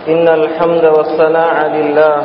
إن الحمد والثناء لله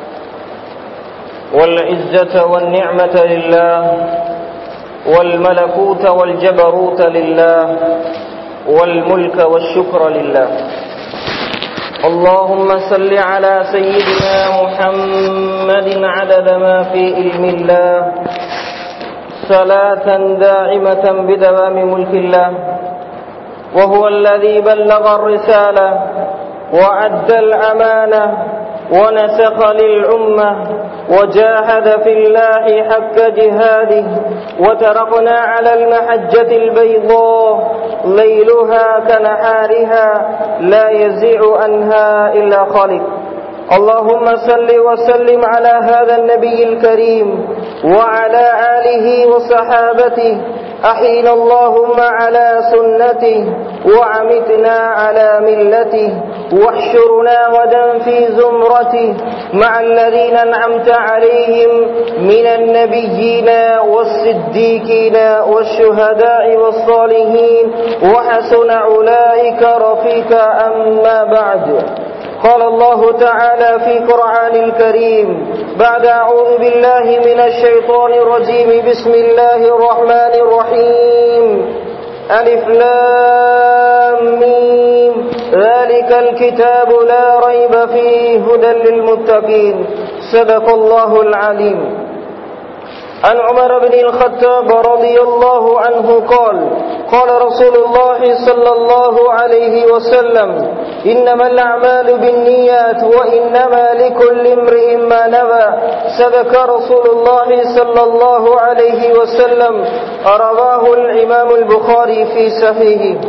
والعزة والنعمة لله والملكوت والجبروت لله والملك والشكر لله اللهم صل على سيدنا محمد عدد ما في علم الله صلاة داعمة بدوام ملك الله وهو الذي بلغ الرسالة وأدى الأمانة ونسخ للأمة وجاهد في الله حق جهاده وتركنا على المحجة البيضاء ليلها كنهارها لا يزيع عنها إلا خالق اللهم صل وسلم على هذا النبي الكريم وعلى آله وصحابته أحينا اللهم على سنته وعمتنا على ملته واحشرنا غدا في زمرته مع الذين أنعمت عليهم من النبيين والصديقين والشهداء والصالحين وحسن أولئك رفيقا أما بعد قال الله تعالى في قرآن الكريم بعد أعوذ بالله من الشيطان الرجيم بسم الله الرحمن الرحيم ألف لام ميم ذلك الكتاب لا ريب فيه هدى للمتقين صدق الله العليم عن عمر بن الخطاب رضي الله عنه قال قال رسول الله صلى الله عليه وسلم إنما الأعمال بالنيات وإنما لكل امرئ ما نوى صدق رسول الله صلى الله عليه وسلم رواه الإمام البخاري في صحيحه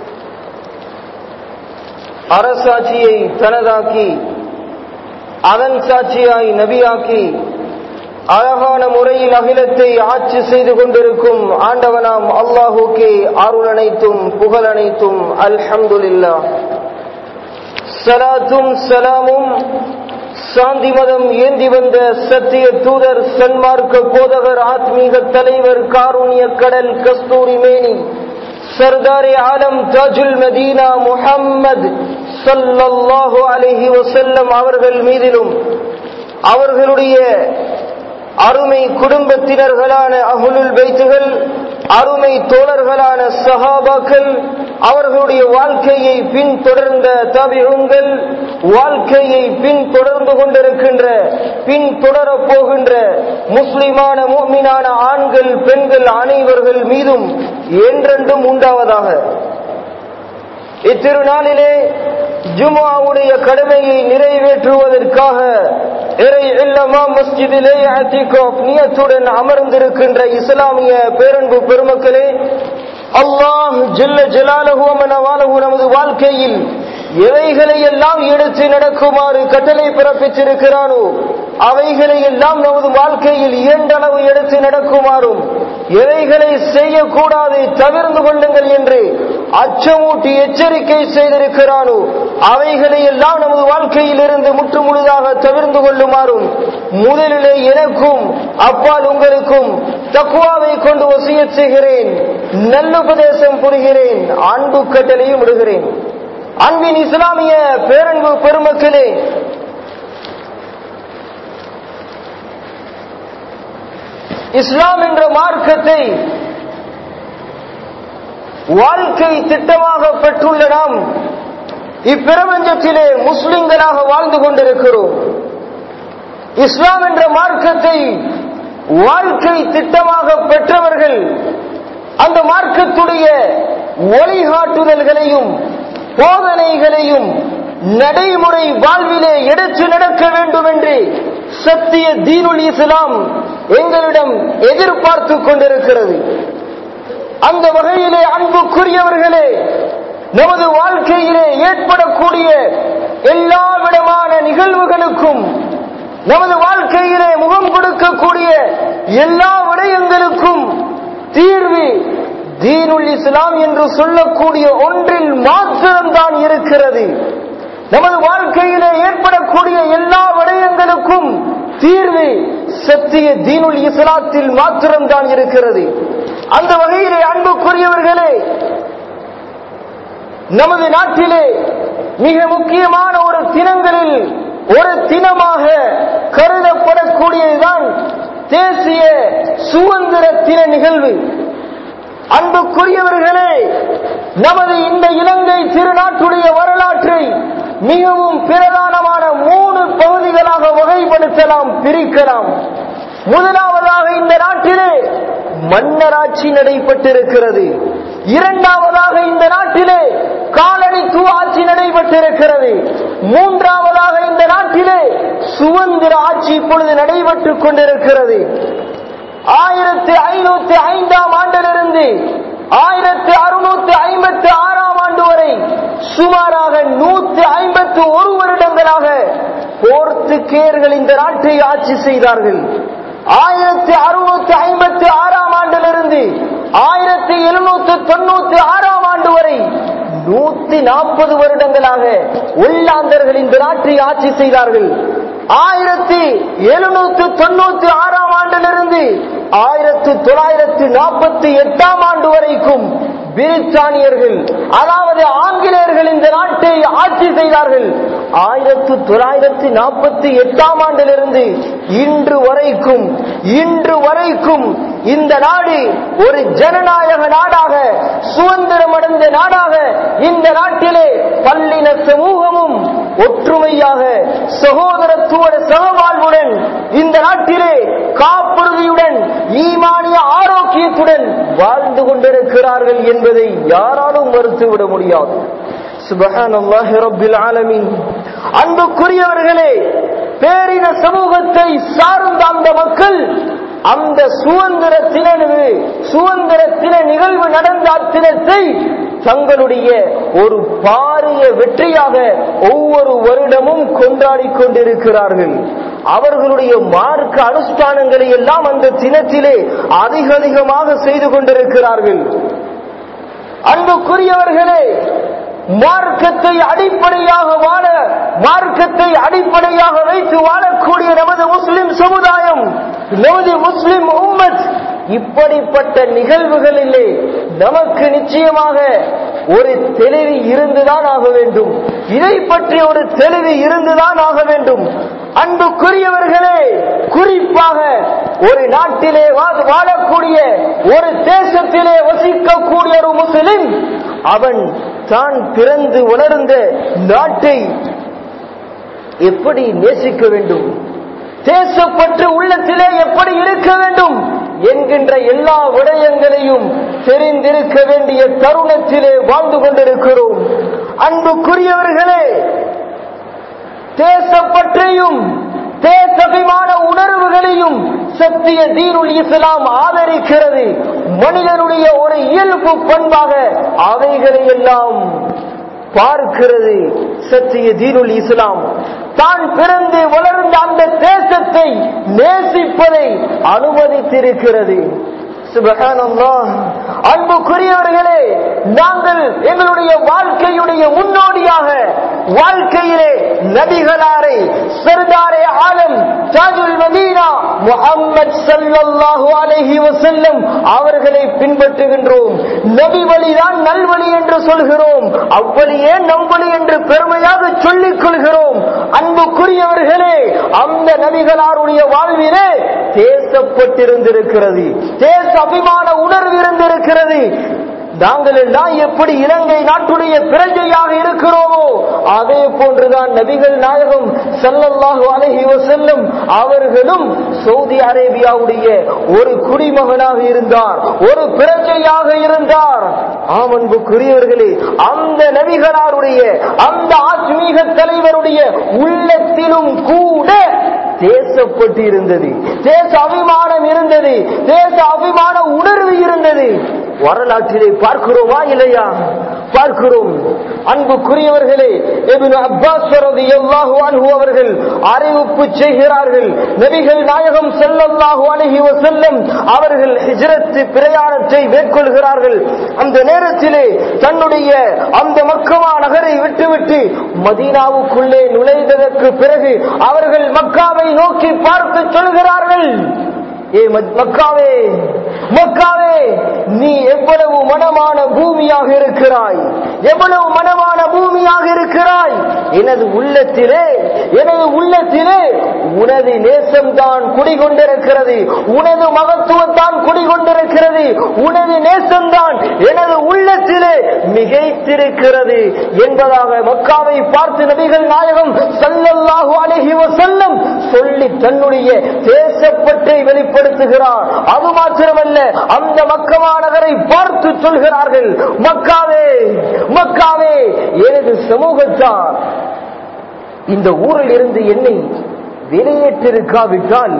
அரசாட்சியை தனதாக்கி அதன் சாட்சியாய் நபியாக்கி அழகான முறையில் அகிலத்தை ஆட்சி செய்து கொண்டிருக்கும் ஆண்டவனாம் அல்லாஹுக்கே அருள் அனைத்தும் புகழ் அனைத்தும் அல்ஹம்துலில்லா சலாத்தும் சலாமும் சாந்தி மதம் ஏந்தி வந்த சத்திய தூதர் சன்மார்க்க போதகர் ஆத்மீக தலைவர் காரூணிய கடல் கஸ்தூரி மேனி சர்தாரே ஆலம் தாஜுல் மதீனா முஹம்மது சல்லல்லாஹு அலஹி வசல்லம் அவர்கள் மீதிலும் அவர்களுடைய அருமை குடும்பத்தினர்களான அகுலுல் வைத்துகள் அருமை தோழர்களான சஹாபாக்கள் அவர்களுடைய வாழ்க்கையை பின்தொடர்ந்த தபியுங்கள் வாழ்க்கையை பின்தொடர்ந்து கொண்டிருக்கின்ற பின்தொடரப் போகின்ற முஸ்லிமான மோமினான ஆண்கள் பெண்கள் அனைவர்கள் மீதும் என்றென்றும் உண்டாவதாக இத்திருநாளிலே ஜுமாவுடைய கடமையை நிறைவேற்றுவதற்காக இறை இல்லமா மஸ்ஜிதிலே நியத்துடன் அமர்ந்திருக்கின்ற இஸ்லாமிய பேரன்பு பெருமக்களே அல்லாஹ் ஜில்ல ஜலாலஹுவமனவாலஹு நமது வாழ்க்கையில் எவைகளை எல்லாம் எடுத்து நடக்குமாறு கட்டளை பிறப்பிச்சிருக்கிறானோ அவைகளை எல்லாம் நமது வாழ்க்கையில் இயன்றளவு எடுத்து நடக்குமாறும் எவைகளை செய்யக்கூடாது தவிர்ந்து கொள்ளுங்கள் என்று அச்சமூட்டி எச்சரிக்கை செய்திருக்கிறானோ அவைகளை எல்லாம் நமது வாழ்க்கையில் இருந்து முற்று முழுதாக தவிர்ந்து கொள்ளுமாறும் முதலிலே எனக்கும் அப்பால் உங்களுக்கும் தக்குவாவை கொண்டு வசிய செய்கிறேன் நல்லுபதேசம் புரிகிறேன் அன்பு கட்டளையும் விடுகிறேன் அன்பின் இஸ்லாமிய பேரன்பு பெருமக்களே இஸ்லாம் என்ற மார்க்கத்தை வாழ்க்கை திட்டமாக பெற்றுள்ள நாம் இப்பிரபஞ்சத்திலே முஸ்லிம்களாக வாழ்ந்து கொண்டிருக்கிறோம் இஸ்லாம் என்ற மார்க்கத்தை வாழ்க்கை திட்டமாக பெற்றவர்கள் அந்த மார்க்கத்துடைய வழிகாட்டுதல்களையும் போதனைகளையும் நடைமுறை வாழ்விலே எடுத்து நடக்க வேண்டும் என்று சத்திய தீனுல் இஸ்லாம் எங்களிடம் எதிர்பார்த்து கொண்டிருக்கிறது அந்த வகையிலே அன்புக்குரியவர்களே நமது வாழ்க்கையிலே ஏற்படக்கூடிய எல்லா விதமான நிகழ்வுகளுக்கும் நமது வாழ்க்கையிலே முகம் கொடுக்கக்கூடிய எல்லா விடயங்களுக்கும் தீர்வு தீனுல் இஸ்லாம் என்று சொல்லக்கூடிய ஒன்றில் மாத்திரம்தான் இருக்கிறது நமது வாழ்க்கையிலே ஏற்படக்கூடிய எல்லா விடயங்களுக்கும் தீர்வு சத்திய தீனுல் இஸ்லாத்தில் மாத்திரம்தான் இருக்கிறது அந்த வகையிலே அன்புக்குரியவர்களே நமது நாட்டிலே மிக முக்கியமான ஒரு தினங்களில் ஒரு தினமாக கருதப்படக்கூடியதுதான் தேசிய சுதந்திர தின நிகழ்வு அன்புக்குரியவர்களே நமது இந்த இலங்கை திருநாட்டுடைய வரலாற்றை மிகவும் பிரதானமான மூணு பகுதிகளாக வகைப்படுத்தலாம் பிரிக்கலாம் முதலாவதாக இந்த நாட்டிலே மன்னராட்சி நடைபெற்றிருக்கிறது இரண்டாவதாக இந்த நாட்டிலே காலனித்துவ ஆட்சி நடைபெற்றிருக்கிறது மூன்றாவதாக இந்த நாட்டிலே சுதந்திர ஆட்சி இப்பொழுது நடைபெற்றுக் கொண்டிருக்கிறது ஆயிரத்தி ஐநூத்தி ஐந்தாம் ஆண்டிலிருந்து ஆயிரத்தி அறுநூத்தி ஐம்பத்தி ஆறாம் ஆண்டு வரை சுமாராக நூத்தி ஐம்பத்தி ஒரு வருடங்களாக போர்த்துகேயர்கள் இந்த நாட்டை ஆட்சி செய்தார்கள் ஆயிரத்தி அறுநூத்தி ஐம்பத்தி ஆறாம் ஆண்டிலிருந்து ஆயிரத்தி எழுநூத்தி தொண்ணூத்தி ஆறாம் ஆண்டு வரை நூத்தி நாற்பது வருடங்களாக உள்ளாந்தர்கள் இந்த நாட்டை ஆட்சி செய்தார்கள் ஆயிரத்தி எழுநூத்தி தொண்ணூத்தி ஆறாம் ஆண்டிலிருந்து ஆயிரத்தி தொள்ளாயிரத்தி நாற்பத்தி எட்டாம் ஆண்டு வரைக்கும் பிரித்தானியர்கள் அதாவது ஆங்கிலேயர்கள் இந்த நாட்டை ஆட்சி செய்தார்கள் ஆயிரத்தி தொள்ளாயிரத்தி நாற்பத்தி எட்டாம் ஆண்டிலிருந்து இன்று வரைக்கும் இன்று வரைக்கும் இந்த நாடு ஒரு ஜனநாயக நாடாக சுதந்திரம் அடைந்த நாடாக இந்த நாட்டிலே பல்லின சமூகமும் ஒற்றுமையாக சகோதரத்துவ சகவாழ்வுடன் இந்த நாட்டிலே காப்புறுதியுடன் ஈமானிய ஆரோக்கியத்துடன் வாழ்ந்து கொண்டிருக்கிறார்கள் என்பதை யாராலும் மறுத்துவிட முடியாது சுபஹானல்லாஹி ரப்பில் ஆலமீன் அன்புக்குரியவர்களே பேரின சமூகத்தை சார்ந்த அந்த மக்கள் அந்த சுதந்திர தினவு சுதந்திர தின நிகழ்வு நடந்த அத்தினத்தை தங்களுடைய ஒரு பாரிய வெற்றியாக ஒவ்வொரு வருடமும் கொண்டாடி கொண்டிருக்கிறார்கள் அவர்களுடைய மார்க்க அனுஷ்டானங்களை எல்லாம் அந்த தினத்திலே அதிக அதிகமாக செய்து கொண்டிருக்கிறார்கள் அன்புக்குரியவர்களே மார்க்கத்தை அடிப்படையாக வாழ மார்க்கத்தை அடிப்படையாக வைத்து வாழக்கூடிய நமது முஸ்லிம் சமுதாயம் நமது முஸ்லிம் உம்மத் இப்படிப்பட்ட நிகழ்வுகளிலே நமக்கு நிச்சயமாக ஒரு தெளிவு இருந்துதான் ஆக வேண்டும் இதை பற்றி ஒரு தெளிவு இருந்துதான் ஆக வேண்டும் அன்புக்குரியவர்களே குறிப்பாக ஒரு நாட்டிலே வா- வாழக்கூடிய ஒரு தேசத்திலே வசிக்கக்கூடிய ஒரு முஸ்லிம் அவன் தான் பிறந்து உணர்ந்த நாட்டை எப்படி நேசிக்க வேண்டும் தேசப்பற்று உள்ளத்திலே எப்படி இருக்க வேண்டும் என்கின்ற எல்லா விடயங்களையும் தெரிந்திருக்க வேண்டிய தருணத்திலே வாழ்ந்து கொண்டிருக்கிறோம் அன்புக்குரியவர்களே தேசப்பற்றையும் தேசபிமான உணர்வுகளையும் சத்திய தீனுல் இஸ்லாம் ஆதரிக்கிறது மனிதனுடைய ஒரு இயல்பு பண்பாக அவைகளை எல்லாம் பார்க்கிறது சத்திய தீனுல் இஸ்லாம் தான் பிறந்து வளர்ந்த அந்த தேசத்தை நேசிப்பதை அனுமதித்திருக்கிறது சுபஹானல்லாஹ். அன்புக்குரியவர்களே நாங்கள் எங்களுடைய வாழ்க்கையுடைய முன்னோடியாக வாழ்க்கையிலே நபிகளாரை சர்தாரே ஆலம் தாஜுல் மதீனா முஹம்மத் ஸல்லல்லாஹு அலைஹி வஸல்லம் அவர்களை பின்பற்றுகின்றோம் நபி வழிதான் நல்வழி என்று சொல்கிறோம் அவ்வழியே நம்வழி என்று பெருமையாக சொல்லிக் கொள்கிறோம் அன்புக்குரியவர்களே அந்த நபிகளாருடைய வாழ்விலே தேசப்பட்டிருந்திருக்கிறது தேச அபிமான உணர்வு இருந்திருக்கிறது நாங்கள் எல்லாம் எப்படி இலங்கை நாட்டுடைய பிரஜையாக இருக்கிறோமோ அதே போன்றுதான் நபிகள் நாயகம் ஸல்லல்லாஹு அலைஹி வஸல்லம் அவர்களும் சவுதி அரேபியாவுடைய ஒரு குடிமகனாக இருந்தார் ஒரு பிரஜையாக இருந்தார் ஆமன்புக்குரியவர்களே அந்த நபிகளாருடைய அந்த ஆத்மீக தலைவருடைய உள்ளத்திலும் கூட தேசப்பட்டு இருந்தது தேச அபிமானம் இருந்தது தேச அபிமான உணர்வு இருந்தது வரலாற்றிலே பார்க்கிறோமா இல்லையா பார்க்கிறோம் அன்புக்குரியவர்களே இப்னு அப்பாஸ் ரலியல்லாஹு அன்ஹு அவர்கள் அறிவிப்பு செய்கிறார்கள் நபிகள் நாயகம் ஸல்லல்லாஹு அலைஹி வஸல்லம் அவர்கள் ஹிஜ்ரத் பிரயாணத்தை மேற்கொள்கிறார்கள் அந்த நேரத்திலே தன்னுடைய அந்த மக்கமா நகரை விட்டுவிட்டு மதீனாவுக்குள்ளே நுழைந்ததற்கு பிறகு அவர்கள் மக்காவை நோக்கி பார்த்து சொல்கிறார்கள் ஏ மத்- மக்காவே மக்காவே நீ எவ்வளவு மனமான பூமியாக இருக்கிறாய் எவ்வளவு மனமான பூமியாக இருக்கிறாய் எனது உள்ளத்திலே எனது உள்ளத்திலே உனது நேசம்தான் குடிகொண்டிருக்கிறது உனது மகத்துவம் தான் குடிகொண்டிருக்கிறது உனது நேசம்தான் எனது உள்ளத்திலே மிகைத்திருக்கிறது என்பதாக மக்காவை பார்த்து நபிகள் நாயகம் சல்லல்லாஹு அலைஹி வஸல்லம் சொல்லி தன்னுடைய தேசப்பற்றை வெளிப்படுத்துகிறார் அது மாத்திரமல்ல அந்த மக்கமா நகரை பார்த்து சொல்கிறார்கள் மக்காவே மக்காவே எனது சமூகத்தார் இந்த ஊரில் இருந்து என்னை வெளியேற்றிருக்காவிட்டால்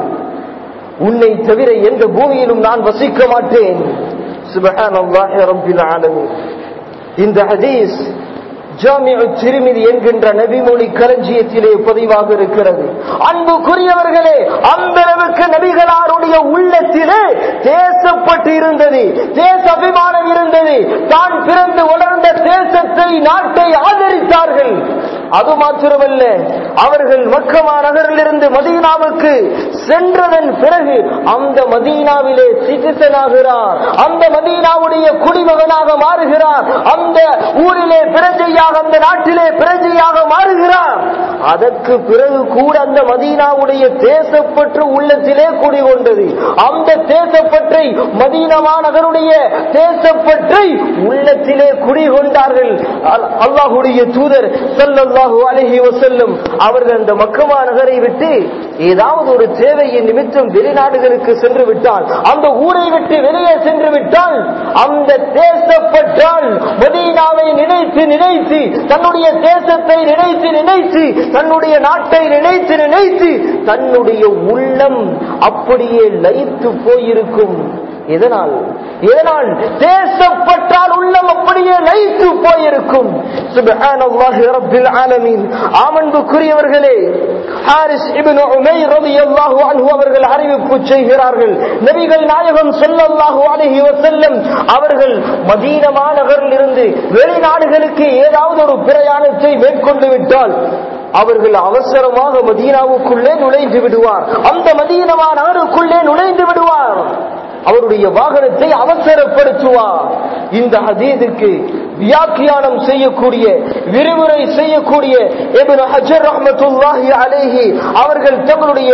உன்னை தவிர எந்த பூமியிலும் நான் வசிக்க மாட்டேன் சுபஹானல்லாஹி ரப்பில் ஆலமீன் இந்த ஹதீஸ் ஜாமிஉ திருமிதி என்கின்ற நபிமொழி களஞ்சியத்திலே பதிவாக இருக்கிறது அன்புக்குரியவர்களே அந்த அளவுக்கு நபிகளாருடைய உள்ளத்திலே தேசப்பட்டு இருந்தது தேச அபிமானம் இருந்தது தான் பிறந்து வளர்ந்த தேசத்தை நாட்டை ஆதரித்தார்கள் அது மாத்திரமல்ல அவர்கள் மக்கமா நகரிலிருந்து மதீனாவுக்கு சென்றதன் பிறகு அந்த மதீனாவிலே சிட்டிசன் ஆகிறார் அந்த மதீனாவுடைய குடிமகனாக மாறுகிறார் அந்த ஊரிலே பிரஜையாக அந்த நாட்டிலே பிரஜையாக மாறுகிறார் அதற்கு பிறகு கூட அந்த மதீனாவுடைய தேசப்பற்று உள்ளத்திலே குடிகொண்டது அந்த தேசப்பற்றை மதீனா நகருடைய தேசப்பற்றை உள்ளத்திலே குடிகொண்டார்கள் அல்- அல்லாஹுடைய தூதர் ஸல்லல்லாஹு அலைஹி வஸல்லம் அவர்கள் அந்த மக்கமா நகரை விட்டு ஏதாவது ஒரு தேவையின் நிமித்தம் வெளிநாடுகளுக்கு சென்று விட்டால் அந்த ஊரை விட்டு வெளியே சென்று விட்டால் அந்த தேசப்பற்றால் மதீனாவை நினைத்து நினைத்து தன்னுடைய தேசத்தை நினைத்து நினைத்து தன்னுடைய நாட்டை நினைத்து நினைத்து தன்னுடைய உள்ளம் அப்படியே லயித்து போயிருக்கும் எதனால் எதனால் தேசப்பட்டால் உள்ளம் அப்படியே லயித்து போயிருக்கும் சுப்ஹானல்லாஹி ரப்பில் ஆலமீன் ஆமன்புக்குரியவர்களே ஹாரிஸ் இப்னு உமைர் ரலியல்லாஹு அன்ஹு அவர்கள் அறிவிப்பு செய்கிறார்கள் நபிகள் நாயகம் ஸல்லல்லாஹு அலைஹி வஸல்லம் அவர்கள் மதீனா மாநகரில் இருந்து வெளிநாடுகளுக்கு ஏதாவது ஒரு பிரயாணத்தை மேற்கொண்டு விட்டால் அவர்கள் அவசரமாக மதீனாவுக்குள்ளே நுழைந்து விடுவார் அந்த மதீனமா நகருக்குள்ளே நுழைந்து விடுவார் அவருடைய வாகனத்தை அவசரப்படுத்துவார் இந்த ஹதீதுக்கு வியாக்கியானம் செய்யக்கூடிய விரிவுரை செய்யக்கூடிய இப்னு ஹஜர் ரஹ்மத்துல்லாஹி அலைஹி அவர்கள் தங்களுடைய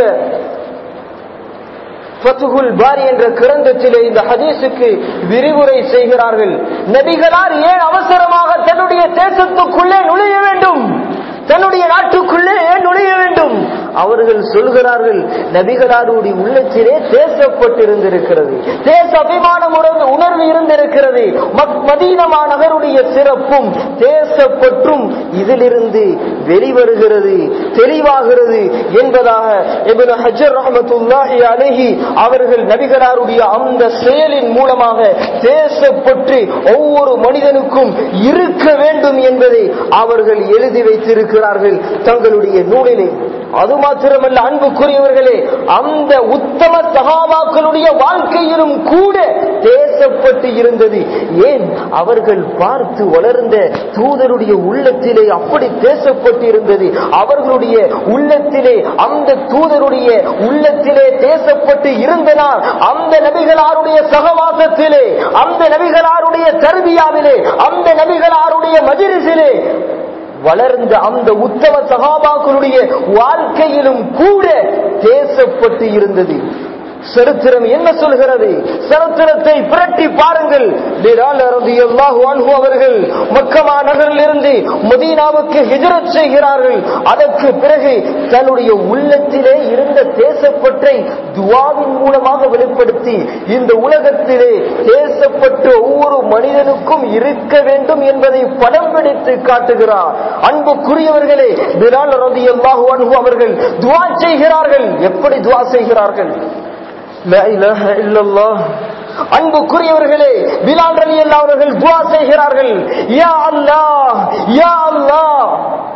ஃபத்துகுல் பாரி என்ற கிரந்தத்திலே இந்த ஹதீஸுக்கு விரிவுரை செய்கிறார்கள் நபிகளார் ஏன் அவசரமாக தன்னுடைய தேசத்துக்குள்ளே நுழைய வேண்டும் தன்னுடைய நாட்டுக்குள்ளே ஏன் நுழைய வேண்டும் அவர்கள் சொல்கிறார்கள் நபிகளாருடைய உள்ளத்திலே தேசப்பட்டிருந்திருக்கிறது தேச அபிமானம் உணர்ந்து- உணர்வு இருந்திருக்கிறது மக்- மதீனமா நகருடைய சிறப்பும் தேசப்பற்றும் இதிலிருந்து வெளிவருகிறது தெளிவாகிறது என்பதாக இப்னு ஹஜர் ரஹமத்துல்லாஹி அலைஹி அவர்கள் நபிகளாருடைய அந்த செயலின் மூலமாக தேசப்பற்று ஒவ்வொரு மனிதனுக்கும் இருக்க வேண்டும் என்பதை அவர்கள் எழுதி வைத்திருக்கிறார்கள் தங்களுடைய நூலிலே அது மாத்திரமல்ல அன்புக்குரியவர்களே அந்த உத்தம சகாபாக்களுடைய வாழ்க்கையிலும் கூட தேசப்பட்டு இருந்தது ஏன் அவர்கள் பார்த்து வளர்ந்த தூதருடைய உள்ளத்திலே அப்படி தேசப்பட்டு இருந்தது அவர்களுடைய உள்ளத்திலே அந்த தூதருடைய உள்ளத்திலே தேசப்பட்டு இருந்தனால் அந்த நபிகளாருடைய சகவாசத்திலே அந்த நபிகளாருடைய தர்பியாவிலே அந்த நபிகளாருடைய மஜிரிசிலே வளர்ந்த அந்த உத்தம சகாபாக்களுடைய வாழ்க்கையிலும் கூட தேசப்பட்டு இருந்தது சரித்திரம் என்ன சொல்கிறது சரித்திரத்தை புரட்டி பாருங்கள் பிலால் ரலியல்லாஹு அன்ஹு அவர்கள் மக்கமா நகரிலிருந்து மதீனாவுக்கு ஹிஜ்ரத் செய்கிறார்கள் அதற்கு பிறகு தன்னுடைய உள்ளத்திலே இருந்த தேசப்பற்றை துவாவின் மூலமாக வெளிப்படுத்தி இந்த உலகத்திலே தேசப்பட்டு ஒவ்வொரு மனிதனுக்கும் இருக்க வேண்டும் என்பதை படம் பிடித்து காட்டுகிறார் அன்புக்குரியவர்களே பிலால் ரலியல்லாஹு அன்ஹு அவர்கள் துவா செய்கிறார்கள் எப்படி துவா செய்கிறார்கள் லா இலாஹ இல்லல்லாஹ் அன்புக்குரியவர்களே பிலால் ரலியல்லாஹு அவர்கள் துவா செய்கிறார்கள் யா அல்லாஹ் யா அல்லாஹ்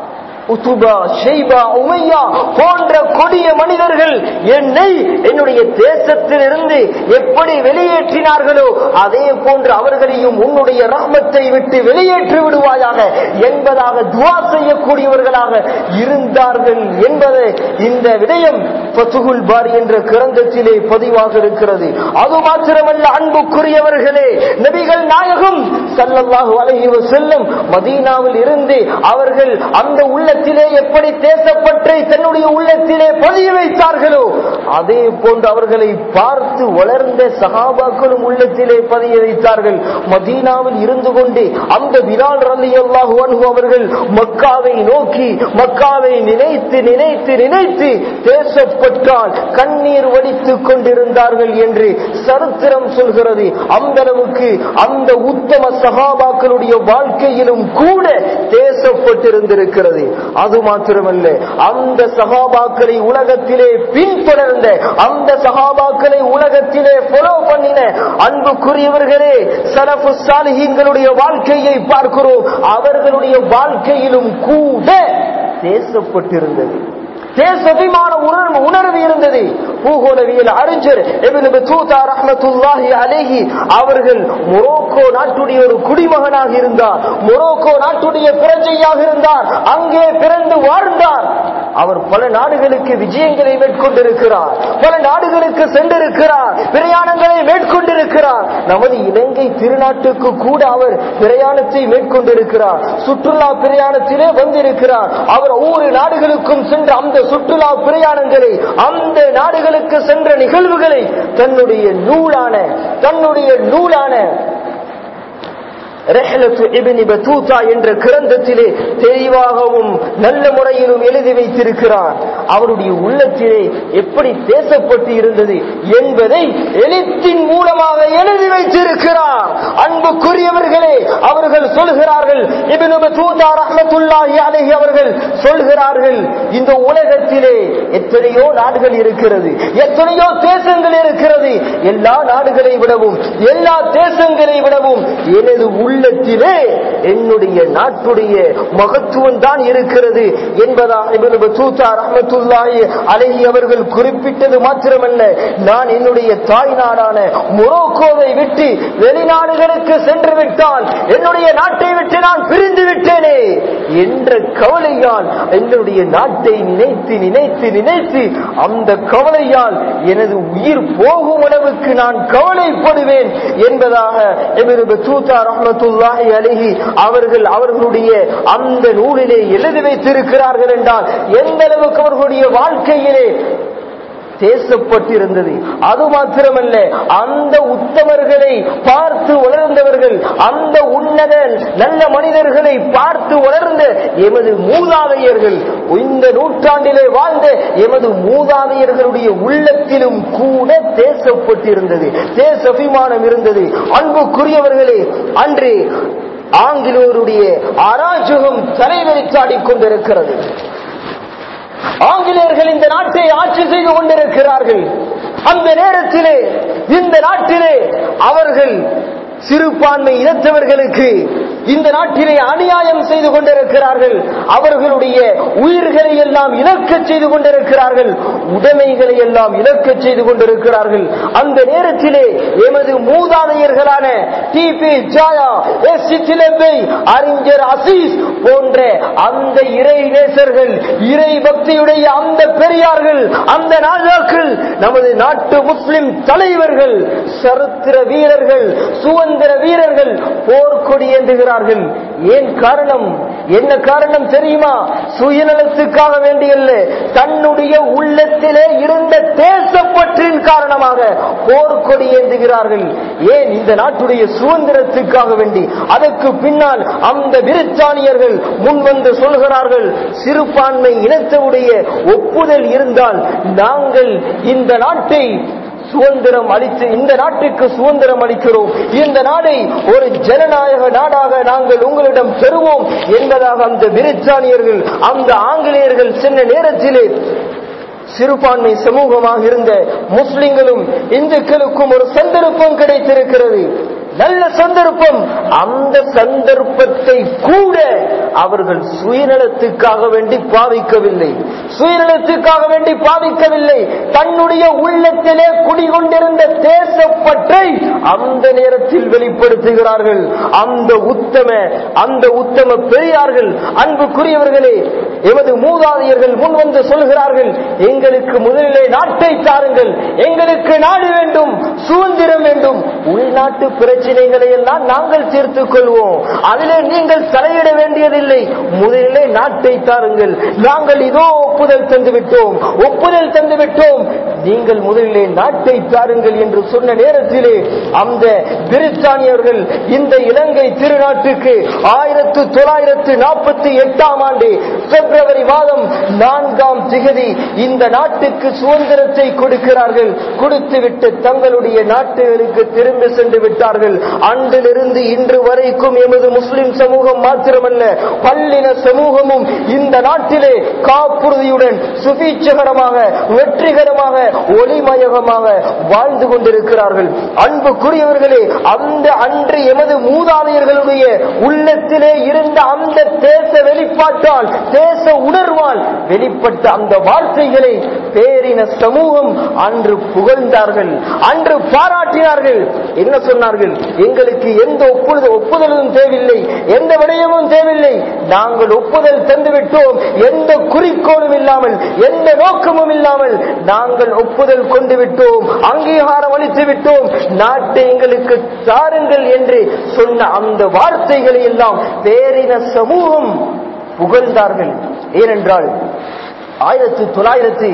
உத்துபா ஷெய்பா உமையா போன்ற கொடிய மனிதர்கள் என்னை என்னுடைய தேசத்திலிருந்து எப்படி வெளியேற்றினார்களோ அதே போன்று அவர்களையும் உன்னுடைய ரஹ்மத்தை விட்டு வெளியேற்றி விடுவாயாக என்பதாக துவா செய்யக்கூடியவர்களாக இருந்தார்கள் என்பது இந்த விடயம் பத்துகுல் பாரி என்ற கிரந்தத்திலே பதிவாக இருக்கிறது அது மாத்திரமல்ல அன்புக்குரியவர்களே நபிகள் நாயகம் சல்லல்லாஹு அலைஹி வஸல்லம் மதீனாவில் இருந்து அவர்கள் அந்த உள்ளத்திலே எப்படி தேசப்பற்றை தன்னுடைய உள்ளத்திலே பதிய வைத்தார்களோ அதே போன்று அவர்களை பார்த்து வளர்ந்த சகாபாக்களும் உள்ளத்திலே பதிய வைத்தார்கள் மதீனாவில் இருந்து கொண்டே அந்த பிலால் ரலி அல்லாஹு அன்ஹு அவர்கள் மக்காவை நோக்கி மக்காவை நினைத்து நினைத்து நினைத்து தேசப்பட்டால் கண்ணீர் வடித்துக் கொண்டிருந்தார்கள் என்று சரித்திரம் சொல்கிறது அந்த அளவுக்கு அந்த உத்தம சகாபாக்களுடைய வாழ்க்கையிலும் கூட தேசப்பட்டிருந்திருக்கிறது அது மாத்திரமல்ல அந்த சகாபாக்களை உலகத்திலே பின்தொடர்ந்த அந்த சகாபாக்களை உலகத்திலே ஃபாலோ பண்ணின அன்புக்குரியவர்களே சலஃபு சாலிஹீன்களுடைய வாழ்க்கையை பார்க்கிறோம் அவர்களுடைய வாழ்க்கையிலும் கூட தேசப்பட்டிருந்தது தேசபிமான உணர்வு உணர்வு இருந்தது பூகோளவியல் அறிஞர் இப்னு பத்தூதா ரஹ்மத்துல்லாஹி அலைஹி அவர்கள் மொரோக்கோ நாட்டுடைய ஒரு குடிமகனாக இருந்தார் மொரோக்கோ நாட்டுடைய பிரஜையாக இருந்தார் அங்கே பிறந்து வாழ்ந்தார் அவர் பல நாடுகளுக்கு விஜயங்களை மேற்கொண்டிருக்கிறார் பல நாடுகளுக்கு சென்றிருக்கிறார் பிரயாணங்களை மேற்கொண்டிருக்கிறார் நமது இலங்கை திருநாட்டுக்கு கூட அவர் பிரயாணத்தை மேற்கொண்டிருக்கிறார் சுற்றுலா பிரயாணத்திலே வந்திருக்கிறார் அவர் ஒவ்வொரு நாடுகளுக்கும் சென்று அந்த சுற்றுலா பிரயாணங்களை அந்த நாடுகளுக்கு சென்ற நிகழ்வுகளை தன்னுடைய நூலான தன்னுடைய நூலான ரஹ்லத்து இப்னி பத்தூதா என்ற கிரந்தத்திலே தெளிவாகவும் நல்ல முறையிலும் எழுதி வைத்திருக்கிறார் அவருடைய உள்ளத்திலே எப்படி பேசப்பட்டு இருந்தது என்பதை எழுத்தின் மூலமாக எழுதி வைத்திருக்கிறார் அன்புக்குரியவர்களே அவர்கள் சொல்கிறார்கள் இப்னு பத்தூதா ரஹ்மத்துல்லாஹி அலைஹி அவர்கள் சொல்கிறார்கள் இந்த உலகத்திலே எத்தனையோ நாடுகள் இருக்கிறது எத்தனையோ தேசங்கள் இருக்கிறது எல்லா நாடுகளை விடவும் எல்லா தேசங்களை விடவும் எனது உள்ளத்திலே என்னுடைய நாட்டுடைய மகத்துவம் தான் இருக்கிறது என்பதாக இப்னு பத்தூதா ரஹ்மத்துல்லாஹி அலைஹி அவர்கள் குறிப்பிட்டது மாத்திரமல்ல நான் என்னுடைய தாய் நாடான மொரோக்கோவை விட்டு வெளிநாடுகளுக்கு சென்று விட்டால் என்னுடைய நாட்டை விட்டு நான் பிரிந்து விட்டேனே என்ற கவலையால் என்னுடைய நாட்டை நினைத்து நினைத்து நினைத்து அந்த கவலையால் எனது உயிர் போகும் அளவுக்கு நான் கவலைப்படுவேன் என்பதாக இப்னு பத்தூதா ரஹ்மத்துல்லாஹி அலைஹி அவர்கள் அவர்களுடைய அந்த நூலிலே எழுதி வைத்திருக்கிறார்கள் என்றால் எந்த அளவுக்கு அவர்களுடைய வாழ்க்கையிலே தேசப்பட்டிருந்தது அது மாத்திரமல்ல அந்த உத்தமர்களை பார்த்து வளர்ந்தவர்கள் அந்த உன்னத நல்ல மனிதர்களை பார்த்து வளர்ந்த எமது மூதாதையர்கள் இந்த நூற்றாண்டிலே வாழ்ந்த எமது மூதாதையர்களுடைய உள்ளத்திலும் கூட தேசப்பட்டிருந்தது தேசபிமானம் இருந்தது அன்புக்குரியவர்களே அன்று ஆங்கிலோருடைய அராஜகம் தலைவரித்தாடிக் கொண்டிருக்கிறது ஆங்கிலேயர்கள் இந்த நாட்டை ஆட்சி செய்து கொண்டிருக்கிறார்கள் அந்த நேரத்திலே இந்த நாட்டிலே அவர்கள் சிறுபான்மை இனத்தவர்களுக்கு இந்த நாட்டிலே அநியாயம் செய்து கொண்டிருக்கிறார்கள் அவர்களுடைய உயிர்களை எல்லாம் இழக்க செய்து கொண்டிருக்கிறார்கள் உடைமைகளை எல்லாம் இழக்க செய்து கொண்டிருக்கிறார்கள் அந்த நேரத்திலே எமது மூதாதையர்களான T B Jayah S Siddilebbe அறிஞர் அசீஸ் போன்ற அந்த இறை நேசர்கள் இறை பக்தியுடைய அந்த பெரியார்கள் அந்த ராஜாக்கள் நமது நாட்டு முஸ்லிம் தலைவர்கள் சரித்திர வீரர்கள் சுதந்திர வீரர்கள் போர்க்கொடி ஏந்துகிறார்கள் ஏன் காரணம் என்ன காரணம் தெரியுமா சுயநலத்துக்காக வேண்டியல்ல தன்னுடைய உள்ளத்திலே இருந்த தேசப்பற்றின் காரணமாக போர்க்கொடி ஏந்துகிறார்கள் ஏன் இந்த நாட்டுடைய சுதந்திரத்துக்காக வேண்டி அதற்கு பின்னால் அந்த பிரித்தானியர்கள் முன்வந்து சொல்கிறார்கள் சிறுபான்மை இனத்தவுடைய ஒப்புதல் இருந்தால் நாங்கள் இந்த நாட்டை சுதந்திரம் அளித்து இந்த நாட்டுக்கு சுதந்திரம் அளிக்கிறோம் இந்த நாடை ஒரு ஜனநாயக நாடாக நாங்கள் உங்களிடம் பெறுவோம் என்பதாக அந்த பிரித்தானியர்கள் அந்த ஆங்கிலேயர்கள் சென்ற நேரத்திலே சிறுபான்மை சமூகமாக இருந்த முஸ்லிம்களும் இந்துக்களுக்கும் ஒரு சந்தர்ப்பம் கிடைத்திருக்கிறது நல்ல சந்தர்ப்பம் அந்த சந்தர்ப்பத்தை கூட அவர்கள் சுயநலத்துக்காக வேண்டி பாவிக்கவில்லை சுயநலத்துக்காக வேண்டி பாவிக்கவில்லை தன்னுடைய உள்ளத்திலே குடிகொண்டிருந்த தேசப்பற்றை அந்த நேரத்தில் வெளிப்படுத்துகிறார்கள் அந்த உத்தம அந்த உத்தம பெரியார்கள் அன்புக்குரியவர்களே எமது மூதாதையர்கள் முன் வந்து சொல்கிறார்கள் எங்களுக்கு முதலிலே நாட்டை தாருங்கள் எங்களுக்கு நாடு வேண்டும் சுதந்திரம் வேண்டும் உள்நாட்டு பிரச்சனைகளை எல்லாம் நாங்கள் தீர்த்துக் கொள்வோம் அதிலே நீங்கள் தலையிட வேண்டியதில்லை முதலிலே நாட்டை தாருங்கள் நாங்கள் இதோ ஒப்புதல் தந்து விட்டோம் ஒப்புதல் தந்து விட்டோம் நீங்கள் முதலிலே நாட்டை தாருங்கள் என்று சொன்ன நேரத்திலே அந்த பிரித்தானியர்கள் இந்த இலங்கை திருநாட்டுக்கு ஆயிரத்து தொள்ளாயிரத்து நாற்பத்தி எட்டாம் ஆண்டு பிப்ரவரி மாதம் நான்காம் திகதி இந்த நாட்டுக்கு சுதந்திரத்தை கொடுக்கிறார்கள் கொடுத்துவிட்டு தங்களுடைய நாட்டுகளுக்கு திரும்பி சென்று விட்டார்கள் அன்றிலிருந்து இன்று வரைக்கும் எமது முஸ்லிம் சமூகம் மாத்திரமல்ல பல்லின சமூகமும் இந்த நாட்டிலே காப்புறுதியுடன் சுபீட்சகரமாக வெற்றிகரமாக ஒளிமயகமாக வாழ்ந்து கொண்டிருக்கிறார்கள் அன்புக்குரியவர்களே அந்த அன்று எமது மூதாதையர்களுடைய உள்ளத்திலே இருந்த அந்த தேச வெளிப்பாட்டால் தேச உணர்வால் வெளிப்பட்ட அந்த வார்த்தைகளை பேரின சமூகம் அன்று புகழ்ந்தார்கள் அன்று பாராட்டினார்கள் என்ன சொன்னார்கள் எங்களுக்கு எந்த ஒப்புதல் ஒப்புதலும் தேவையில்லை எந்த விடயமும் தேவையில்லை நாங்கள் ஒப்புதல் தந்துவிட்டோம் எந்த குறிக்கோளும் இல்லாமல் எந்த நோக்கமும் இல்லாமல் நாங்கள் ஒப்புதல் கொண்டு விட்டோம் அங்கீகாரம் அளித்து விட்டோம் நாட்டை எங்களுக்கு தாருங்கள் என்று சொன்ன அந்த வார்த்தைகளை எல்லாம் பேரின சமூகம் புகழ்ந்தார்கள் ஏனென்றால் ஆயிரத்தி தொள்ளாயிரத்தி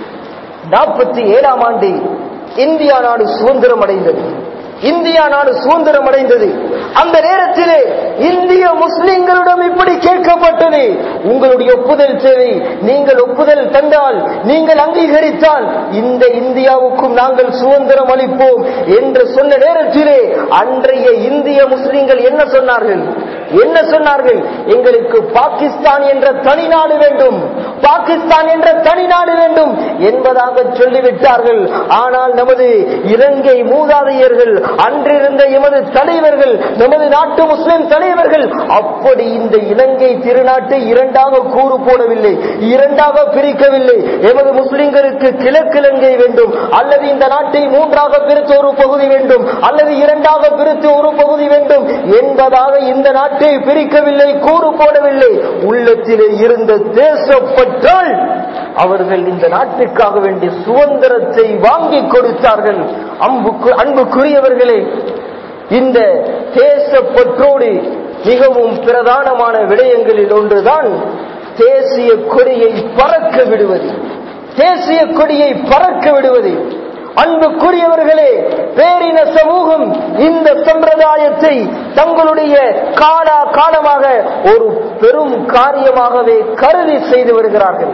நாற்பத்தி ஏழாம் ஆண்டு இந்தியா நாடு சுதந்திரம் அடைந்தது இந்தியா நாடு சுதந்திரம் அடைந்தது அந்த நேரத்திலே இந்திய முஸ்லிம்களிடம் இப்படி கேட்கப்பட்டது உங்களுடைய ஒப்புதல் தேவை நீங்கள் ஒப்புதல் தந்தால் நீங்கள் அங்கீகரித்தால் இந்த இந்தியாவுக்கும் நாங்கள் சுதந்திரம் அளிப்போம் என்று சொன்ன நேரத்திலே அன்றைய இந்திய முஸ்லிம்கள் என்ன சொன்னார்கள் என்ன சொன்னார்கள் எங்களுக்கு பாகிஸ்தான் என்ற தனி நாடு வேண்டும் பாகிஸ்தான் என்ற தனி நாடு வேண்டும் என்பதாக சொல்லிவிட்டார்கள் ஆனால் நமது இலங்கை மூதாதையர்கள் அன்றிருந்த எமது தலைவர்கள் நமது நாட்டு முஸ்லிம் தலைவர்கள் அப்படி இந்த இலங்கை திருநாட்டை இரண்டாக கூறு போடவில்லை இரண்டாக பிரிக்கவில்லை எமது முஸ்லிம்களுக்கு கிழக்கு இலங்கை வேண்டும் அல்லது இந்த நாட்டை மூன்றாக பிரித்து ஒரு பகுதி வேண்டும் அல்லது இரண்டாக பிரித்து ஒரு பகுதி வேண்டும் என்பதாக இந்த நாட்டை பிரிக்கவில்லை கூறு போடவில்லை உள்ளத்திலே இருந்த தேசப்பற்றால் அவர்கள் இந்த நாட்டுக்காக வேண்டிய சுதந்திரத்தை வாங்கி கொடுத்தார்கள் அம்புக்கு அன்புக்குரியவர்களே இந்த தேசப்பற்றோடு மிகவும் பிரதானமான விடயங்களில் ஒன்றுதான் தேசிய கொடியை பறக்க விடுவது தேசிய கொடியை பறக்க விடுவது அன்புக்குரியவர்களே பேரின சமூகம் இந்த சம்பிரதாயத்தை தங்களுடைய காலா காலமாக ஒரு பெரும் காரியமாகவே கருதி செய்து வருகிறார்கள்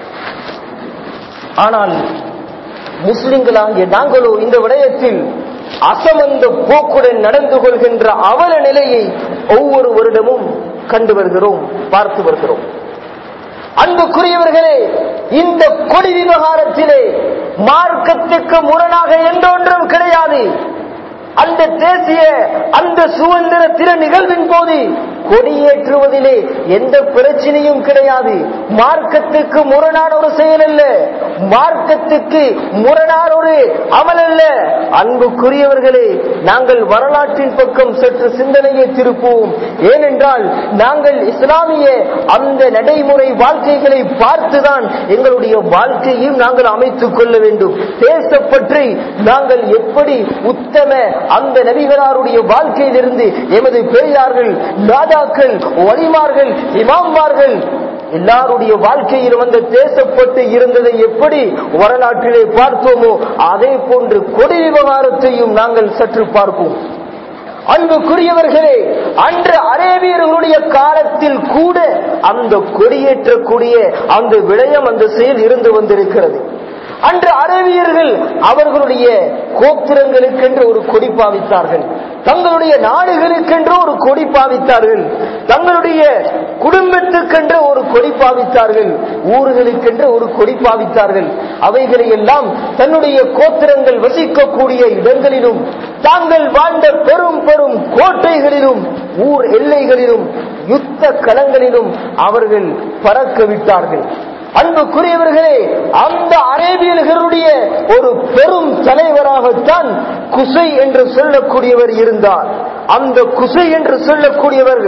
ஆனால் முஸ்லிம்களாகிய நாங்களோ இந்த விடயத்தில் அசமந்த போக்குடன் நடந்து கொள்கின்ற அவல நிலையை ஒவ்வொரு வருடமும் கண்டு வருகிறோம் பார்த்து வருகிறோம் அன்புக்குரியவர்களே இந்த கொடி விவகாரத்திலே மார்க்கத்துக்கு முரணாக எந்த ஒன்றும் கிடையாது அந்த தேசிய அந்த சுதந்திர தின நிகழ்வின் போது கொடியேற்றுவதிலே எந்த பிரச்சனையும் கிடையாது மார்க்கத்துக்கு முரணான ஒரு செயல் அல்ல மார்க்கத்துக்கு முரணான ஒரு அமல் அல்ல அன்புக்குரியவர்களே நாங்கள் வரலாற்றின் பக்கம் சற்று சிந்தனையை திருப்புவோம் ஏனென்றால் நாங்கள் இஸ்லாமிய அந்த நடைமுறை வாழ்க்கைகளை பார்த்துதான் எங்களுடைய வாழ்க்கையும் நாங்கள் அமைத்துக் கொள்ள வேண்டும் தேசப்பற்றி நாங்கள் எப்படி உத்தம அந்த நபிகளாருடைய வாழ்க்கையிலிருந்து எமது பெரியார்கள் ராஜாக்கள் வலிமார்கள் இமாம்மார்கள் எல்லாருடைய வாழ்க்கையிலும் அந்த தேசப்பட்டு இருந்ததை எப்படி வரலாற்றிலே பார்த்தோமோ அதே போன்று கொடி விவகாரத்தையும் நாங்கள் சற்று பார்ப்போம் அன்புக்குரியவர்களே அன்று அரேபியர்களுடைய காலத்தில் கூட அந்த கொடியேற்றக்கூடிய அந்த விடயம் அந்த செயல் இருந்து வந்திருக்கிறது அன்று அரேபியர்கள் அவர்களுடைய கோத்திரங்களுக்கென்று ஒரு கொடி பாவித்தார்கள் தங்களுடைய நாடுகளுக்கென்று ஒரு கொடி பாவித்தார்கள் தங்களுடைய குடும்பத்துக்கென்று ஒரு கொடி பாவித்தார்கள் ஊர்களுக்கென்று ஒரு கொடி பாவித்தார்கள் அவைகளை எல்லாம் தன்னுடைய கோத்திரங்கள் வசிக்கக்கூடிய இடங்களிலும் தாங்கள் வாழ்ந்த பெரும் பெரும் கோட்டைகளிலும் ஊர் எல்லைகளிலும் யுத்த களங்களிலும் அவர்கள் பறக்க விட்டார்கள் அன்புக்குரியவர்களே அந்த அரேபியர்களுடைய ஒரு பெரும் தலைவராகத்தான் குசை என்று சொல்லக்கூடியவர் இருந்தார் அந்த குசை என்று சொல்லக்கூடியவர்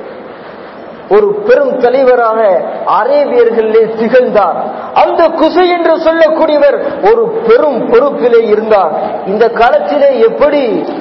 ஒரு பெரும் தலைவராக அரேபியர்களிலே திகழ்ந்தார் அந்த குசை என்று சொல்லக்கூடியவர் ஒரு பெரும் பொறுப்பிலே இருந்தார் இந்த காலத்திலே எப்படி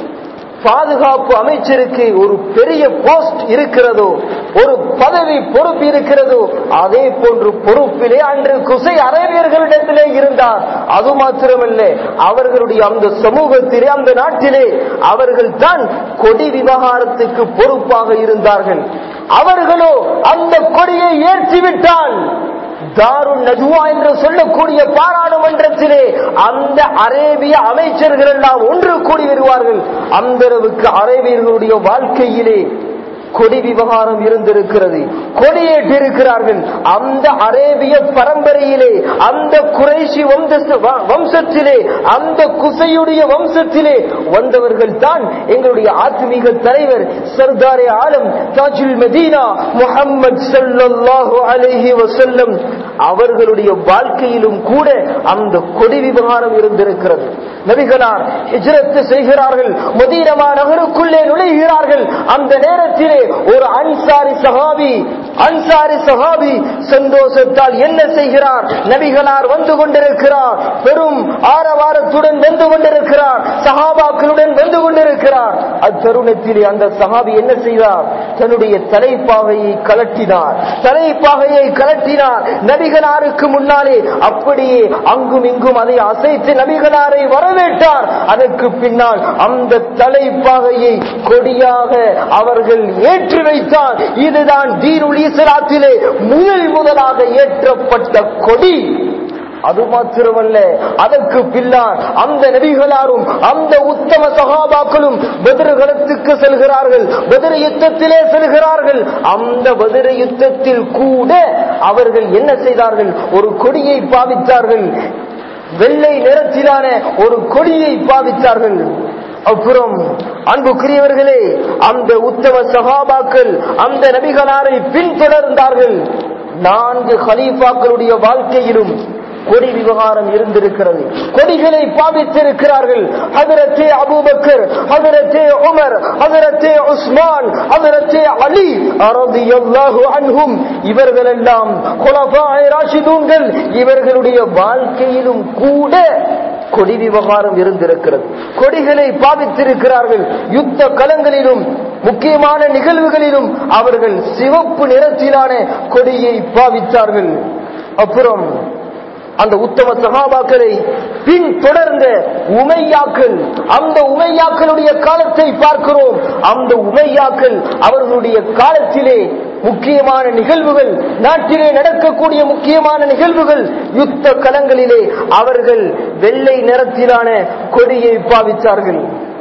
பாதுகாப்பு அமைச்சருக்கு ஒரு பெரிய போஸ்ட் இருக்கிறதோ ஒரு பதவி பொறுப்பு இருக்கிறதோ அதே போன்று பொறுப்பிலே அன்று குசை அரேபியர்களிடத்திலே இருந்தார் அது மாத்திரமல்ல அவர்களுடைய அந்த சமூகத்திலே அந்த நாட்டிலே அவர்கள் தான் கொடி விவகாரத்துக்கு பொறுப்பாக இருந்தார்கள் அவர்களோ அந்த கொடியை ஏற்றிவிட்டால் தாருன் நஜுவா என்று சொல்லக்கூடிய பாராளுமன்றத்திலே அந்த அரேபிய அமைச்சர்கள் எல்லாம் ஒன்று கூடி வருவார்கள் அந்த அளவுக்கு அரேபியர்களுடைய வாழ்க்கையிலே கொடி விவகாரம் இருந்திருக்கிறது கொடியேற்றிருக்கிறார்கள் அந்த அரேபிய பரம்பரையிலே அந்த குறைசி வம்சத்திலே அந்த குசையுடைய வம்சத்திலே வந்தவர்கள் தான் எங்களுடைய ஆத்மீக தலைவர் சர்தாரே ஆலம் தாஜுல் மதீனா முகம்மது சல்லாஹு அலஹி வசல்லம் அவர்களுடைய வாழ்க்கையிலும் கூட அந்த கொடி விவகாரம் இருந்திருக்கிறது நபிகளார் ஹிஜ்ரத்து செய்கிறார்கள் மதீனமா நகருக்குள்ளே நுழைகிறார்கள் அந்த நேரத்திலே ஒரு அன்சாரி சஹாபி அன்சாரி சஹாபி சந்தோஷத்தால் என்ன செய்கிறார் நபிகளார் வந்து கொண்டிருக்கிறார் பெரும் ஆரவாரத்துடன் வந்து கொண்டிருக்கிறார் சஹாபாக்களுடன் வந்து கொண்டிருக்கிறார் அத்தருணத்திலே அந்த சஹாபி என்ன செய்தார் தன்னுடைய தலைப்பாகையை கலட்டினார் தலைப்பாகையை கலட்டினார் நபிகளாருக்கு முன்னாலே அப்படியே அங்கும் இங்கும் அதை அசைத்து நபிகளாரை வரவேற்றார் அதற்கு பின்னால் அந்த தலைப்பாகையை கொடியாக அவர்கள் ஏற்றி வைத்தார் இதுதான் தீனுல் இஸ்லாத்திலே முதல் முதலாக ஏற்றப்பட்ட கொடி அது மாத்திரமல்ல அதற்கு பின்னால் அந்த நபிகளாரும் அந்த உத்தம சகாபாக்களும் பதிர்களத்துக்கு செல்கிறார்கள் பதிர யுத்தத்திலே செல்கிறார்கள் அந்த பதிர யுத்தத்தில் கூட அவர்கள் என்ன செய்தார்கள் ஒரு கொடியை பாவித்தார்கள் வெள்ளை நிறத்திலான ஒரு கொடியை பாவித்தார்கள் அப்புறம் அன்புக்குரியவர்களே அந்த உத்தம சகாபாக்கள் அந்த நபிகளாரை பின்தொடர்ந்தார்கள் நான்கு ஹலீஃபாக்களுடைய வாழ்க்கையிலும் கொடி விவகாரம் இருந்திருக்கிறது கொடிகளை பாவித்திருக்கிறார்கள் ஹதரத்தே அபூபக்கர் ஹதரத்தே உமர் ஹதரத்தே உஸ்மான் ஹதரத்தே அலி ரலியல்லாஹு அன்ஹும் இவர்களெல்லாம் குலஃபாய் ராஷிதூன்கள் இவர்களுடைய வாழ்க்கையிலும் கூட கொடி விவகாரம் இருந்திருக்கிறது கொடிகளை பாவித்திருக்கிறார்கள் யுத்த களங்களிலும் முக்கியமான நிகழ்வுகளிலும் அவர்கள் சிவப்பு நிறத்திலான கொடியை பாவித்தார்கள் அப்புறம் அந்த உத்தம சகாபாக்களை பின் தொடர்ந்த உமையாக்கள் அந்த உமையாக்களுடைய காலத்தை பார்க்கிறோம் அந்த உமையாக்கள் அவர்களுடைய காலத்திலே முக்கியமான நிகழ்வுகள் நாட்டிலே நடக்கக்கூடிய முக்கியமான நிகழ்வுகள் யுத்த களங்களிலே அவர்கள் வெள்ளை நிறத்திலான கொடியை பாவித்தார்கள்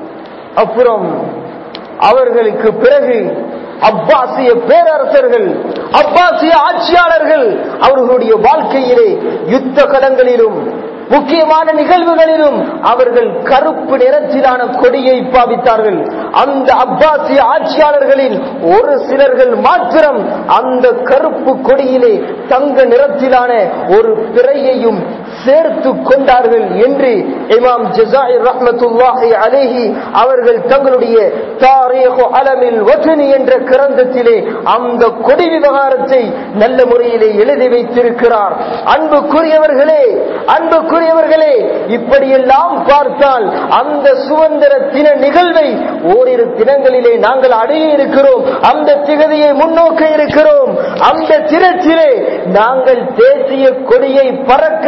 அப்புறம் அவர்களுக்கு பிறகு அப்பாசிய பேரரசர்கள் அப்பாசிய ஆட்சியாளர்கள் அவர்களுடைய வாழ்க்கையிலே யுத்த களங்களிலும் முக்கியமான நிகழ்வுகளிலும் அவர்கள் கருப்பு நிறத்திலான கொடியை பாவித்தார்கள் அந்த அப்பாசிய ஆட்சியாளர்களின் ஒரு சிலர்கள் மாத்திரம் அந்த கருப்பு கொடியிலே தங்க நிறத்திலான ஒரு பிறையையும் சேர்த்து கொண்டார்கள் என்று இமாம் ஜசாயிர் ரஹ்மத்துல்லாஹி அலேஹி அவர்கள் தங்களுடைய தாரீஹு அலமில் வஜனி என்ற கிரந்தத்திலே அந்த கொடி விவகாரத்தை நல்ல முறையிலே எழுதி வைத்திருக்கிறார் அன்புக்குரியவர்களே அன்புக்குரியவர்களே இப்படியெல்லாம் பார்த்தால் அந்த சுதந்திர தின நிகழ்வை ஓரிரு தினங்களிலே நாங்கள் அடைய இருக்கிறோம் அந்த திகதியை முன்னோக்க இருக்கிறோம் அந்த தினத்திலே நாங்கள் தேசிய கொடியை பறக்க விடுவதில்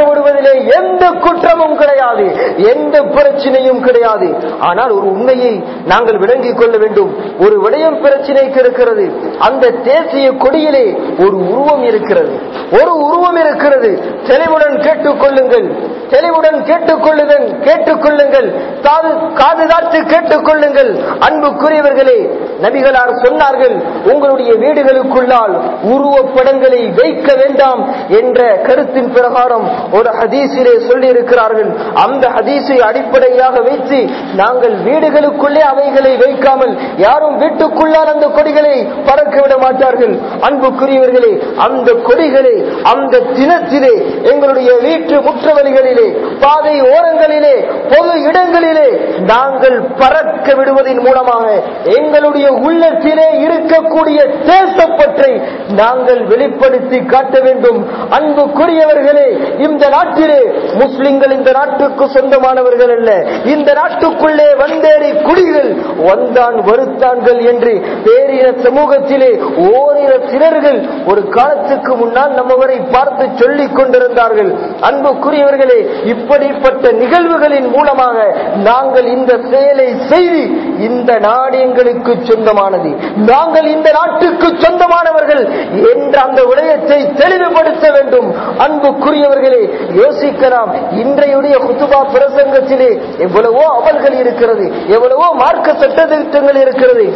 நாட்டிலே எந்த குற்றமும் கிடையாது எந்த பிரச்சனையும் கிடையாது ஆனால் ஒரு உண்மையை நாங்கள் விளங்கிக் கொள்ள வேண்டும் ஒரு விடயம் பிரச்சனைக்கு இருக்கிறது அந்த தேசிய கொடியிலே ஒரு உருவம் இருக்கிறது ஒரு உருவம் இருக்கிறது தெளிவுடன் கேட்டுக்கொள்ளுங்கள் தெளிவுடன் கேட்டுக்கொள்ளுங்கள் கேட்டுக்கொள்ளுங்கள் காது காது தாழ்த்து கேட்டுக்கொள்ளுங்கள் அன்புக்குரியவர்களே நபிகளார் சொன்னார்கள் உங்களுடைய வீடுகளுக்குள்ளால் உருவப்படங்களை வைக்க வேண்டாம் என்ற கருத்தின் பிரகாரம் ஒரு ஹதீஸிலே சொல்லி இருக்கிறார்கள் அந்த ஹதீஸை அடிப்படையாக வைத்து நாங்கள் வீடுகளுக்குள்ளே அவைகளை வைக்காமல் யாரும் வீட்டுக்குள்ளால் அந்த கொடிகளை பறக்க விட மாட்டார்கள் அன்புக்குரியவர்களே அந்த கொடிகளை அந்த தினத்திலே எங்களுடைய வீட்டு முற்றவழிகளிலே பாதை ஓரங்களிலே பொது இடங்களிலே நாங்கள் பறக்க விடுவதன் மூலமாக எங்களுடைய உள்ளத்திலே இருக்கக்கூடிய தேசப்பற்றை நாங்கள் வெளிப்படுத்தி காட்ட வேண்டும் அன்புக்குரியவர்களே இந்த நாட்டிலே முஸ்லிம்கள் இந்த நாட்டுக்கு சொந்தமானவர்கள் அல்ல இந்த நாட்டுக்குள்ளே வந்தேறி குடிகள் வந்தான் வருத்தான்கள் என்று பேரின சமூகத்திலே ஓரின சிலர்கள் ஒரு காலத்துக்கு முன்னால் நம்மவரை பார்த்து சொல்லிக் கொண்டிருந்தார்கள் அன்புக்குரியவர்களே இப்படிப்பட்ட நிகழ்வுகளின் மூலமாக நாங்கள் இந்த செயலை செய்து இந்த நாடு எங்களுக்கு சொந்தமானது நாங்கள் இந்த நாட்டுக்கு சொந்தமானவர்கள் என்ற அந்த விடயத்தை தெளிவுபடுத்த வேண்டும் அன்புக்குரியவர்களே யோசிக்கலாம் இன்றையுடைய குத்துபா பிரசங்கத்திலே எவ்வளவோ அமல்கள் இருக்கிறது எவ்வளவோ மார்க்க சட்ட திட்டங்கள் இருக்கிறது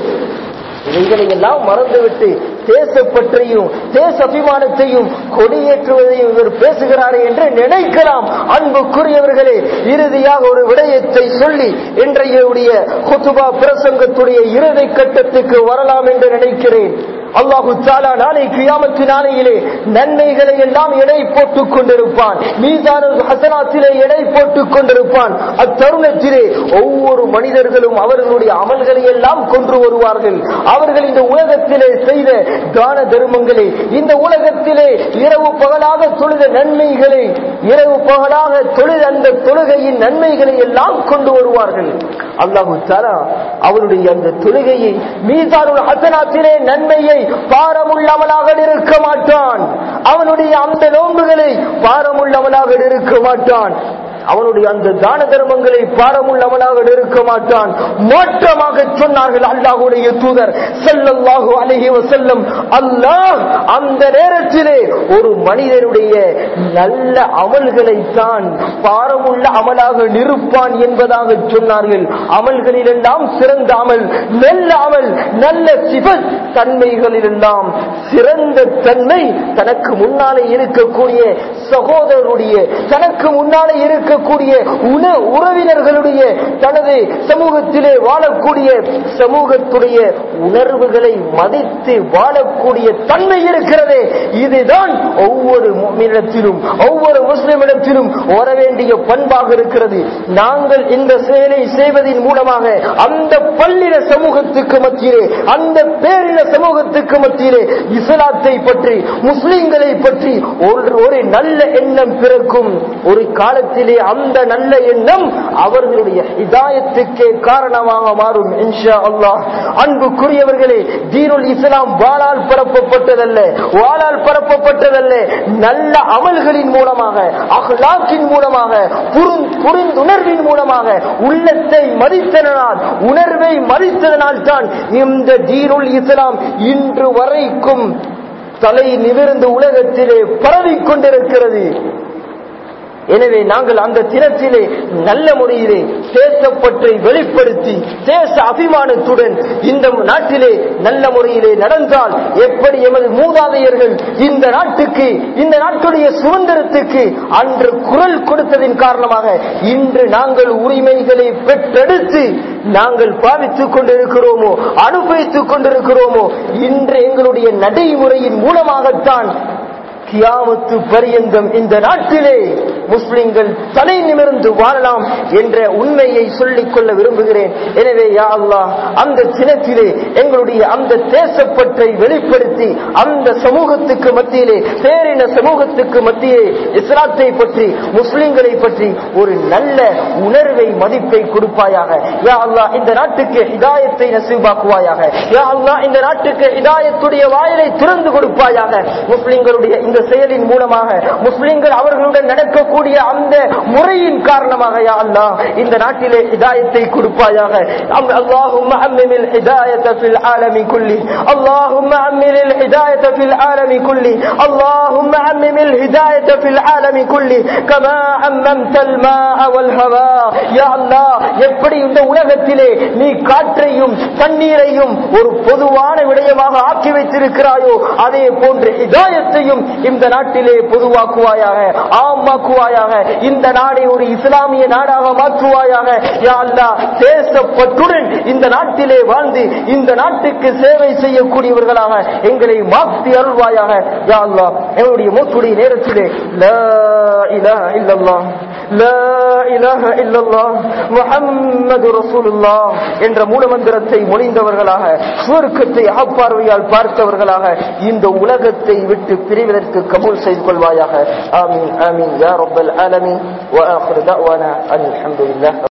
இவைகளை எல்லாம் மறந்துவிட்டு தேசப்பற்றையும் தேச அபிமானத்தையும் கொடியேற்றுவதையும் இவர் பேசுகிறாரே என்று நினைக்கலாம் அன்புக்குரியவர்களே இறுதியாக ஒரு விடயத்தை சொல்லி இன்றைய குத்துபா பிரசங்கத்துடைய இறுதி கட்டத்துக்கு வரலாம் என்று நினைக்கிறேன் அல்லாஹு தாலா நாளை கியாமத்து நாளையிலே நன்மைகளை எல்லாம் எடை போட்டுக் கொண்டிருப்பான் மீதான ஹசனாத்திலே எடை போட்டுக் கொண்டிருப்பான் அத்தருணத்திலே ஒவ்வொரு மனிதர்களும் அவர்களுடைய அமல்களை எல்லாம் கொன்று வருவார்கள் அவர்கள் இந்த உலகத்திலே செய்த தான தர்மங்களை இந்த உலகத்திலே இரவு பகலாக தொழுத நன்மைகளை இரவு பகலாக தொழுத அந்த தொழுகையின் நன்மைகளை எல்லாம் கொண்டு வருவார்கள் அல்லாஹு தாலா அவருடைய அந்த தொழுகையை மீதானுள் ஹசனாத்திலே நன்மையை பாரமுள்ளவனாக இருக்க மாட்டான் அவனுடைய அந்த நோன்புகளை பாரமுள்ளவனாக இருக்க மாட்டான் அவனுடைய அந்த தான தர்மங்களை பாரமுள்ளவனாக இருக்க மாட்டான் மாற்றமாக சொன்னார்கள் அல்லாஹுடைய தூதர் செல்லல்லாஹு அழகி செல்லும் அல்லாஹ் அந்த நேரத்திலே ஒரு மனிதனுடைய நல்ல அமல்களை தான் பாரமுள்ள அமலாக நிறுப்பான் என்பதாக சொன்னார்கள் அமல்களில் எல்லாம் சிறந்த அமல் நல்ல அமல் நல்ல சிவ தன்மைகளில் எல்லாம் சிறந்த தன்மை தனக்கு முன்னாலே இருக்கக்கூடிய சகோதரருடைய தனக்கு முன்னாலே இருக்க இருக்கக்கூடிய உண உறவினர்களுடைய தனது சமூகத்திலே வாழக்கூடிய சமூகத்துடைய உணர்வுகளை மதித்து வாழக்கூடிய தன்மை இருக்கிறதே இதுதான் ஒவ்வொரு இடத்திலும் ஒவ்வொரு முஸ்லிமிடத்திலும் வர வேண்டிய பண்பாக இருக்கிறது நாங்கள் இந்த செயலை செய்வதன் மூலமாக அந்த பள்ளின சமூகத்துக்கு மத்தியிலே அந்த பேரின சமூகத்துக்கு மத்தியிலே இஸ்லாத்தை பற்றி முஸ்லிம்களை பற்றி ஒரு ஒரு நல்ல எண்ணம் பிறக்கும் ஒரு காலத்திலே அந்த நல்ல எண்ணம் அவர்களுடைய இதாயத்துக்கே காரணமாக மாறும் இன்ஷா அல்லாஹ் அன்புக்குரியவர்களே தீனுல் இஸ்லாம் வாளால் பரப்பப்பட்டதல்ல வாளால் பரப்பப்பட்டதல்ல நல்ல அமல்களின் மூலமாக அஹ்லாக்கின் மூலமாக புரிந்துணர்வின் மூலமாக உள்ளத்தை மதித்ததனால் உணர்வை மதித்ததனால் தான் இந்த தீனுல் இஸ்லாம் இன்று வரைக்கும் தலை நிமிர்ந்து உலகத்திலே பரவிக் கொண்டிருக்கிறது எனவே நாங்கள் அந்த தினத்திலே நல்ல முறையிலே தேசப்பற்றை வெளிப்படுத்தி தேச அபிமானத்துடன் இந்த நாட்டிலே நல்ல முறையிலே நடந்தால் எப்படி எமது மூதாதையர்கள் இந்த நாட்டுக்கு இந்த நாட்டுடைய சுதந்திரத்துக்கு அன்று குரல் கொடுத்ததின் காரணமாக இன்று நாங்கள் உரிமைகளை பெற்றெடுத்து நாங்கள் பாவித்துக் கொண்டிருக்கிறோமோ அனுபவித்துக் கொண்டிருக்கிறோமோ இன்று எங்களுடைய நடைமுறையின் மூலமாகத்தான் கியாமத்து பரியந்தம் இந்த நாட்டிலே முஸ்லிம்கள் தலை நிமிர்ந்து வாழலாம் என்ற உண்மையை சொல்லிக் கொள்ள விரும்புகிறேன் எனவே யா அல்லாஹ் அந்த தினத்திலே எங்களுடைய அந்த தேசப்பற்றை வெளிப்படுத்தி அந்த சமூகத்துக்கு மத்தியிலே பேரின சமூகத்துக்கு மத்தியே இஸ்லாத்தை பற்றி முஸ்லிம்களை பற்றி ஒரு நல்ல உணர்வை மதிப்பை கொடுப்பாயாக யா அல்லாஹ் இந்த நாட்டுக்கு ஹிதாயத்தை நசீபாக்குவாயாக யா அல்லாஹ் இந்த நாட்டுக்கு ஹிதாயத்துடைய வாயிலை திறந்து கொடுப்பாயாக முஸ்லிம்களுடைய இந்த செயலின் மூலமாக முஸ்லிம்கள் அவர்களுடன் நடக்கக்கூடிய அந்த முறையின் காரணமாக யா அல்லாஹ் இந்த நாட்டிலே ஹிதாயத்தை கொடுப்பாயாக اللهم عمم الهداية في العالم كله اللهم عمم الهداية في العالم كله اللهم عمم الهداية في العالم كله كما عممت الماء والهواء يا الله எப்படி இந்த உலகத்திலே நீ காற்றையும் தண்ணீரையும் ஒரு பொதுவான விடயமாக ஆக்கி வைத்திருக்கிறாயோ அதே போன்று ஹிதாயத்தையும் இந்த நாட்டிலே பொதுவாக்குவாயாக ஆமாக்குவாயாக இந்த நாடை ஒரு இஸ்லாமிய நாடாக மாற்றுவாயாக யா அல்லாஹ் தேசப்பற்றுடன் இந்த நாட்டிலே வாழ்ந்து இந்த நாட்டுக்கு சேவை செய்யக்கூடியவர்களாக எங்களை மாற்றி அருள்வாயாக யா அல்லாஹ் எங்களுடைய மூச்சுடைய நேரத்திலே லா இலாஹ இல்லல்லாஹ் லா இலாஹ இல்லல்லாஹ் முஹம்மது ரசூலுல்லாஹ் என்ற மூலமந்திரத்தை மொழிந்தவர்களாக சுவர்க்கத்தை அகப்பார்வையால் பார்த்தவர்களாக இந்த உலகத்தை விட்டு பிரிவதற்கு கபூல் செய்து கொள்வாயாக ஆமீன் ஆமீன் யா ரப்பல் ஆலமீன் வஆخر دعوانا الحمد لله